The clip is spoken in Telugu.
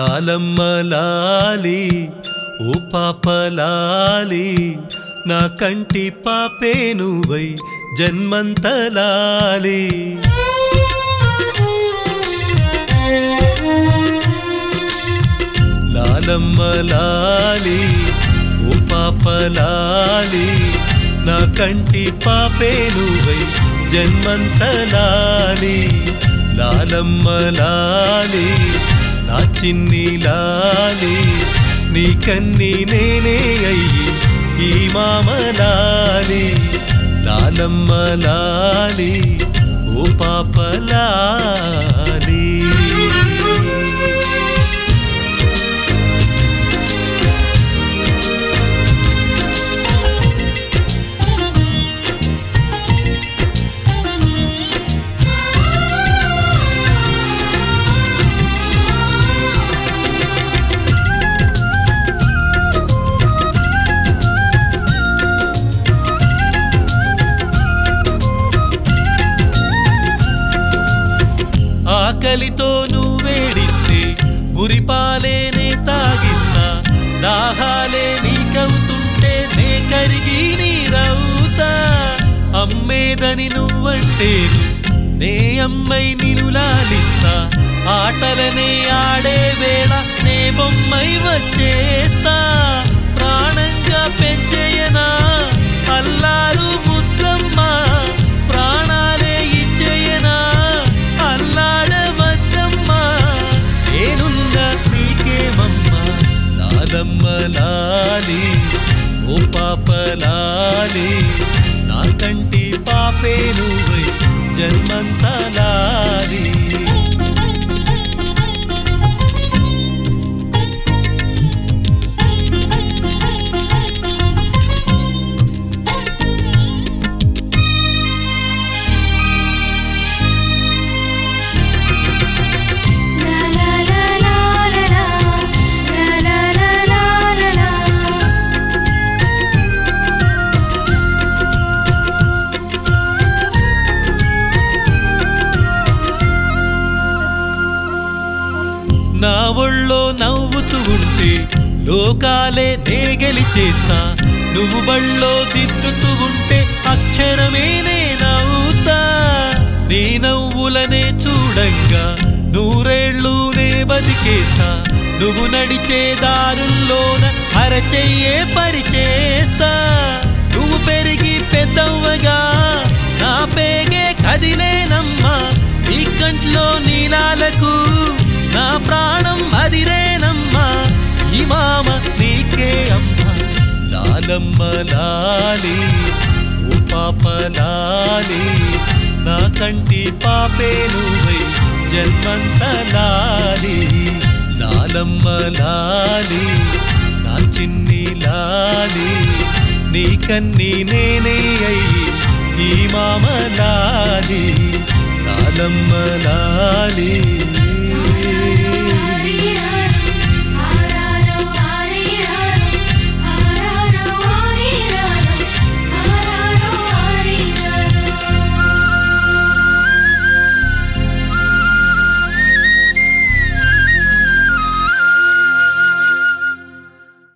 లాలమ్మ లాలి ఓ పాప లాలి నా కంటి పాపే నువ్వై జన్మంత లాలి లాలమ్మ లాలి ఓ పాప లాలి నా కంటి పాపే నువ్వై జన్మంత లాలి లాలమ్మ లాలి నా చిన్ని లాలి నీ కన్ని నేనే అయ్యి ఈ మామ లాలి లాలమ్మ లాలి ఓ పాప లాలి ఆకలితో నువ్వేడిస్తే ఉరిపాలేనే తాగిస్తా దాహాలే నీకవుతుంటే నే కరిగి నీరవుతా అమ్మేదని నువ్వంటేను నే అమ్మై నిను లాలిస్తా ఆటలనే ఆడే వేళ నే బొమ్మై వచ్చేస్తా ప్రాణంగా పెంచేయనా అల్లారు ముద్దమ్మ ప్రాణాలే ఇచ్చేయనా అల్లాడవద్దమ్మా నేనున్న నీకేమమ్మా లాలమ్మ లాలి ఓ పాప లాలి నా కంటి పాపే నువ్వై జన్మంత లాలి La la la la la la. La la la la la la. నా ఒళ్ళో నవ్వుతూ ఉంటే లోకాలే నే గెలిచేస్తా నువ్వు బళ్ళో దిద్దుతూ ఉంటే అక్షరమే నే నవ్వుతా నీ నవ్వులనే చూడంగా నూరేళ్ళు నే బతికేస్తా నువ్వు నడిచే దారుల్లోన అరచెయ్యే పరిచేస్తా నువ్వు పెరిగి పెద్దవ్వగా నా పేగే కదిలేనమ్మా నీ కంట్లో నీలాలకు నా ప్రాణం అదిరేనమ్మా ఈ మామ నీకే అమ్మా లాలమ్మ లాలి ఓ పాప లాలి నా కంటి పాపే నువ్వై జన్మంత లాలి లాలమ్మ లాలి నా చిన్ని లాలి నీ కన్ని నేనే అయ్యి ఈ మామ లాలి లాలమ్మ లాలి